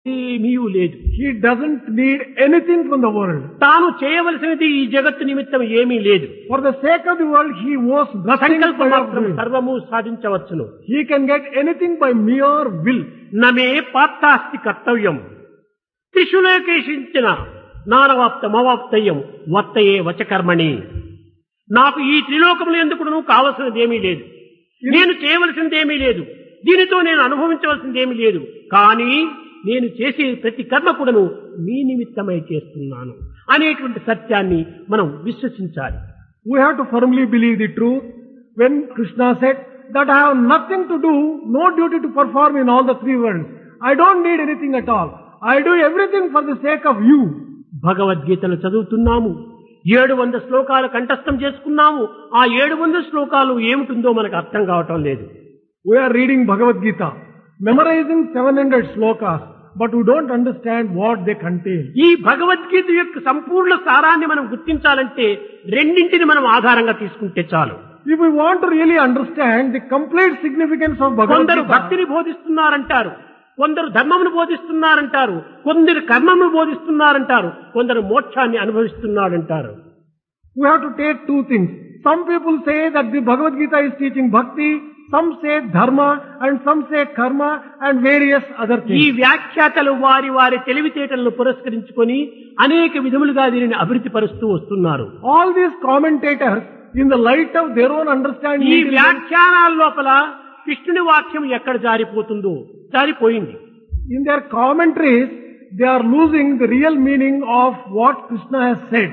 ఏమీ లేదు He doesn't need anything from the world. తాను చేయవలసినది ఈ జగత్తు నిమిత్తం ఏమీ లేదు For the sake of the world, he owes nothing సంకల్ప but of మాత్రం will. సర్వము సాధించవచ్చును He can get anything by mere will. నమే పాత్తాస్తి కర్తవ్యం త్రిశులేకేషించిన నానవాప్తమవాప్తయ్యం వర్తయే వచకర్మణి నాకు ఈ త్రిలోకములు ఎందుకు కావలసినది ఏమీ లేదు నేను చేయవలసింది ఏమీ లేదు దీనితో నేను అనుభవించవలసింది ఏమీ లేదు కానీ నేను చేసే ప్రతి కర్మ కూడాను మీ నిమిత్తమై చేస్తున్నాను అనేటువంటి సత్యాన్ని మనం విశ్వసించాలి We have to firmly believe the truth when Krishna said that I have nothing to do, no duty to perform in all the three worlds. I don't need anything at all. I do everything for the sake of you. భగవద్గీతను చదువుతున్నాము ఏడు వంద శ్లోకాలు కంఠస్థం చేసుకున్నాము ఆ ఏడు వంద శ్లోకాలు ఏమిటిందో మనకు అర్థం కావటం లేదు We are reading Bhagavad Gita, memorizing 700 slokas, but we don't understand what they contain. ఈ భగవద్గీత యొక్క సంపూర్ణ సారాన్ని మనం గుర్తించాలంటే రెండింటిని మనం ఆధారంగా తీసుకుంటే చాలు If we want to really understand the complete significance of Bhagavad కొందరు Gita, భక్తిని బోధిస్తున్నారంటారు కొందరు ధర్మమును బోధిస్తున్నారంటారు కొందరు కర్మమును బోధిస్తున్నారంటారు కొందరు మోక్షాన్ని అనుభవిస్తున్నారంటారు we have to take two things. Some people say that the Bhagavad Gita is teaching bhakti, some say dharma, and some say karma, and various other ఈ things. వ్యాఖ్యాతలు వారి వారి తెలివితేటలను పురస్కరించుకొని అనేక విధములుగా దీనిని అభివృద్ధి పరుస్తూ వస్తున్నారు All these commentators, in the light of their own understanding, ఈ intelligence, వ్యాఖ్యానాల లోపల కృష్ణుని వాక్యం ఎక్కడ జారిపోతుందో జారిపోయింది in their commentaries, they are losing the real meaning of what Krishna has said.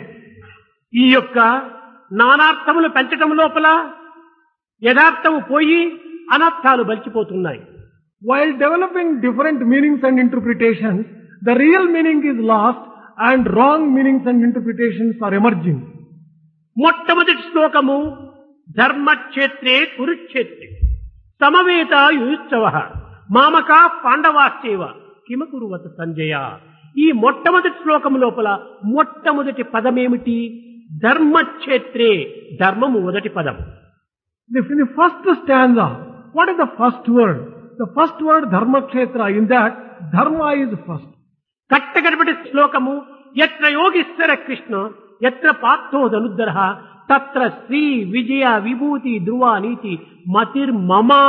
ఈ యొక్క నానార్థములు పెంచటం లోపల యథార్థము పోయి అనర్థాలు బలిచిపోతున్నాయి While developing different meanings and interpretations, the real meaning is lost and wrong meanings and interpretations are emerging. మొట్టమొదటి శ్లోకము ధర్మక్షేత్రే కురుక్షేత్రే సమవేత యుత్సవ మామక పాండవాశ్చేవ కిమకురువత సంజయ ఈ మొట్టమొదటి శ్లోకము లోపల మొట్టమొదటి పదమేమిటి ధర్మక్షేత్రే ధర్మము మొదటి పదం The, in the first stanza, what is the first word? The first word dharma kshetra. In that, dharma is first. కట్టగడపటి శ్లోకము ఎత్ర యోగీశ్వర కృష్ణ ఎత్ర పార్థో ధనుద్ధర తత్ర శ్రీ విజయ విభూతి ధ్రువ నీతి మతిర్మమా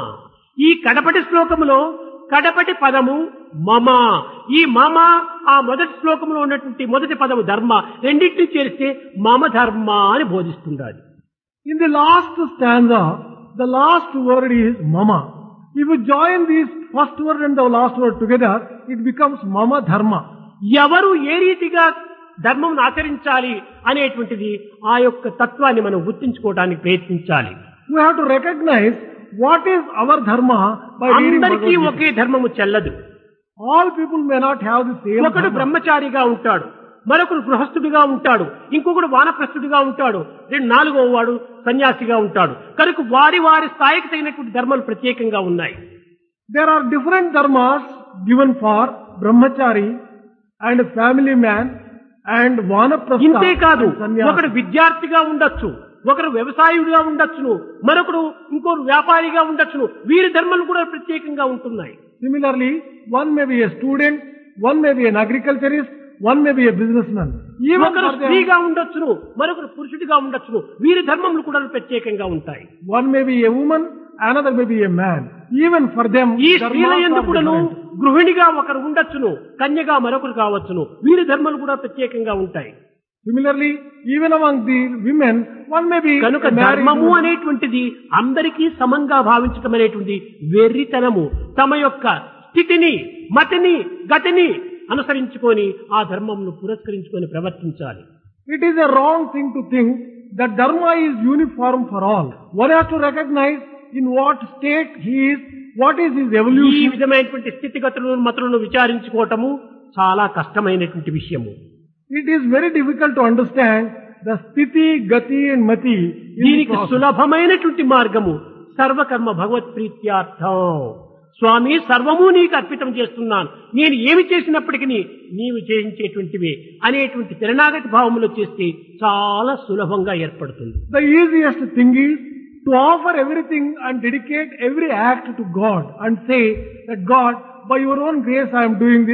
ఈ కడపటి శ్లోకములో కడపటి పదము మమ ఈ మమ ఆ మొదటి శ్లోకంలో ఉన్నటువంటి మొదటి పదము ధర్మ రెండింటిని చేరిస్తే మమ ధర్మ అని బోధిస్తుండాలి In the last stanza, the last word is mama. If you join these first word and the last word together, it becomes mama dharma. ఎవరు ఏ రీతిగా ధర్మం ఆచరించాలి అనేటువంటిది ఆ యొక్క తత్వాన్ని మనం గుర్తించుకోవడానికి ప్రయత్నించాలి We have to recognize what is our dharma by reading అందరికీ Bhagavad Gita. ఒకే ధర్మము చెల్లదు All people may not have the same ఒకడు dharma. బ్రహ్మచారిగా ఉంటాడు మరొకడు గృహస్థుడిగా ఉంటాడు ఇంకొకడు వానప్రస్థుడిగా ఉంటాడు రెండు నాలుగో వాడు సన్యాసిగా ఉంటాడు కనుక వారి వారి స్థాయికి తగినటువంటి ధర్మాలు ప్రత్యేకంగా ఉన్నాయి There are different dharmas given for brahmachari and family man and vanaprastha ఇంతే కాదు and sannyasi. ఒకడు విద్యార్థిగా ఉండొచ్చు ఒకరు వ్యవసాయుడిగా ఉండొచ్చును మరొకడు ఇంకొకరు వ్యాపారిగా ఉండొచ్చును వీరి ధర్మాలు కూడా ప్రత్యేకంగా ఉంటున్నాయి Similarly, one may be a student, one may be an agriculturist, one may be a businessman. Even ఒకరు for them, స్త్రీగా ఉండొచ్చును మరొకరు పురుషుడిగా ఉండొచ్చును వీరి ధర్మములు కూడా ప్రత్యేకంగా ఉంటాయి one may be a woman, another may be a man. Even for them, ఈ dharmas స్త్రీల are ఎందుకును different. గృహిణిగా ఒకరు ఉండొచ్చును కన్యగా మరొకరు కావచ్చును వీరి ధర్మాలు కూడా ప్రత్యేకంగా ఉంటాయి Similarly, even among the women, one may be కనుక a married ధర్మము woman. అనేటువంటిది అందరికీ సమంగా భావించటం అనేటువంటి వెర్రితనము తమ యొక్క స్థితిని మతిని గతిని అనుసరించుకొని ఆ ధర్మమును పురస్కరించుకొని ప్రవర్తించాలి It is a wrong thing to think that dharma is uniform for all. One has to recognize in what state he is, what is his ఈ evolution. విధమైనటువంటి స్థితిగతులను మతులను విచారించుకోవటము చాలా కష్టమైనటువంటి విషయము It is very difficult to understand the sthiti, gati and mati. in the దీనికి process. సులభమైనటువంటి మార్గము సర్వకర్మ భగవత్ ప్రీత్యార్థం స్వామి సర్వము నీకు అర్పితం చేస్తున్నాను నేను ఏమి చేసినప్పటికీ నీవు చేయించేటువంటివే అనేటువంటి శరణాగతి భావములో చేస్తే చాలా సులభంగా ఏర్పడుతుంది The easiest thing is to offer everything and dedicate every act to God and say that God, by your own grace I am doing this.